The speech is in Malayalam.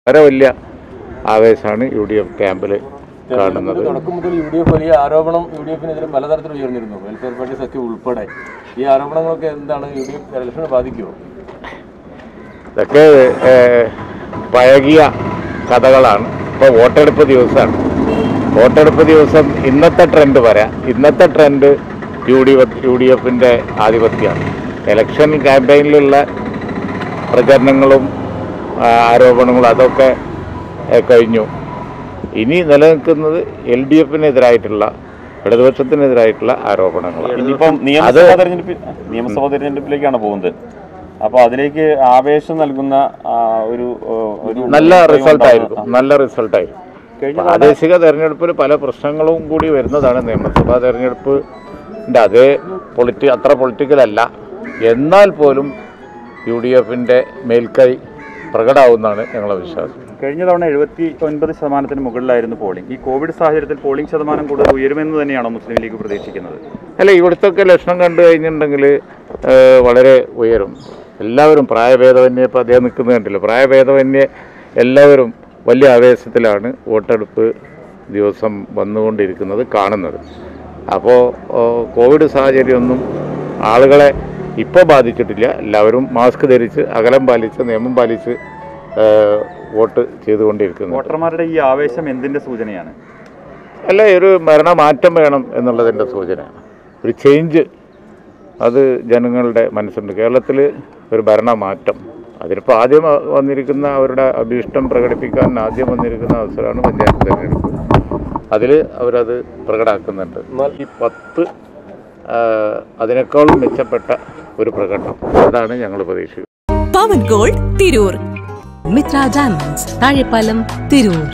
വളരെ വലിയ ആവേശമാണ് യു ഡി എഫ് ക്യാമ്പിൽ കാണുന്നത് തുടക്കം മുതൽ യു ഡി എഫ് വലിയ ആരോപണം യു ഡി എഫിനെതിരെ പലതരത്തിൽ ഉയർന്നിരുന്നു വെൽഫെയർ പാർട്ടി സഖ്യം ഉൾപ്പെടെ ഈ ആരോപണങ്ങളൊക്കെ എന്താണ് യു ഡി എഫ് ഇലക്ഷനെ ബാധിക്കുമോ ഇതൊക്കെ ഏഹ്, പഴകിയ കഥകളാണ് ഇപ്പോൾ വോട്ടെടുപ്പ് ദിവസമാണ് വോട്ടെടുപ്പ് ദിവസം ഇന്നത്തെ ട്രെൻഡ് പറയാം ഇന്നത്തെ trend U D F U D എഫിൻ്റെ ആധിപത്യമാണ് ഇലക്ഷൻ ക്യാമ്പയിനിലുള്ള പ്രചരണങ്ങളും ആ, ആരോപണങ്ങളും അതൊക്കെ ഏഹ്, കഴിഞ്ഞു ഇനി നിലനിൽക്കുന്നത് എൽ ഡി എഫിനെതിരായിട്ടുള്ള ഇടതുപക്ഷത്തിനെതിരായിട്ടുള്ള ആരോപണങ്ങളാണ് ഇനിയിപ്പം നിയമസഭാ തെരഞ്ഞെടുപ്പ് നിയമസഭാ തെരഞ്ഞെടുപ്പിലേക്കാണ് പോകുന്നത് അപ്പോൾ അതിലേക്ക് ആവേശം നൽകുന്ന ആ, ഒരു ആ, ഒരു നല്ല അഭിപ്രായം റിസൾട്ട് ഉണ്ടാകുന്ന- ആയിരിക്കും നല്ല റിസൾട്ട് ആയിരിക്കും പ്രാദേശിക തെരഞ്ഞെടുപ്പിൽ പല പ്രശ്നങ്ങളും കൂടി വരുന്നതാണ് നിയമസഭാ തെരഞ്ഞെടുപ്പിൻ്റെ അതേ പൊളിറ്റി അത്ര പൊളിറ്റിക്കൽ അല്ല എന്നാൽ പോലും യു ഡി എഫിൻ്റെ മേൽക്കൈ പ്രകടമാവുന്നതാണ് ഞങ്ങളെ വിശ്വാസം കഴിഞ്ഞ തവണ എഴുപത്തി ഒൻപത് ശതമാനത്തിന് മുകളിലായിരുന്നു പോളിംഗ് ഈ കോവിഡ് സാഹചര്യത്തിൽ പോളിംഗ് ശതമാനം കൂടുതൽ ഉയരുമെന്ന് തന്നെയാണോ മുസ്ലിം ലീഗ് പ്രതീക്ഷിക്കുന്നത് അല്ല ഇവിടുത്തെ ലക്ഷണം കണ്ടു കഴിഞ്ഞിട്ടുണ്ടെങ്കിൽ വളരെ ഉയരും എല്ലാവരും പ്രായഭേദമന്യേ ഇപ്പോൾ അദ്ദേഹം നിൽക്കുന്നത് കണ്ടില്ല പ്രായഭേദമന്യേ എല്ലാവരും വലിയ ആവേശത്തിലാണ് വോട്ടെടുപ്പ് ദിവസം വന്നുകൊണ്ടിരിക്കുന്നത് കാണുന്നത് അപ്പോൾ കോവിഡ് സാഹചര്യമൊന്നും ആളുകളെ ഇപ്പോൾ ബാധിച്ചിട്ടില്ല എല്ലാവരും മാസ്ക് ധരിച്ച് അകലം പാലിച്ച് നിയമം പാലിച്ച് ഏഹ്, വോട്ട് ചെയ്തുകൊണ്ടിരിക്കുന്നു വോട്ടർമാരുടെ ഈ ആവേശം എന്തിന്റെ സൂചനയാണ് അല്ല ഒരു ഭരണമാറ്റം വേണം എന്നുള്ളതിൻ്റെ സൂചനയാണ് ഒരു ചേഞ്ച് അത് ജനങ്ങളുടെ മനസ്സുണ്ട് കേരളത്തിൽ ഒരു ഭരണമാറ്റം അതിനിപ്പോൾ ആദ്യം വ- വന്നിരിക്കുന്ന അവരുടെ അഭീഷ്ടം പ്രകടിപ്പിക്കാൻ ആദ്യം വന്നിരിക്കുന്ന അവസരമാണ് പഞ്ചായത്ത് തിരഞ്ഞെടുപ്പ് അതിൽ അവരത് പ്രകടാക്കുന്നുണ്ട് ഈ പത്ത് ആ, അതിനേക്കാളും മെച്ചപ്പെട്ട ഒരു പ്രകടനം അതാണ് ഞങ്ങൾ പ്രതീക്ഷിക്കുന്നത് പവൻ ഗോൾഡ് തിരൂർ മിത്ര ഡയമണ്ട്സ് താഴെപ്പാലം തിരൂർ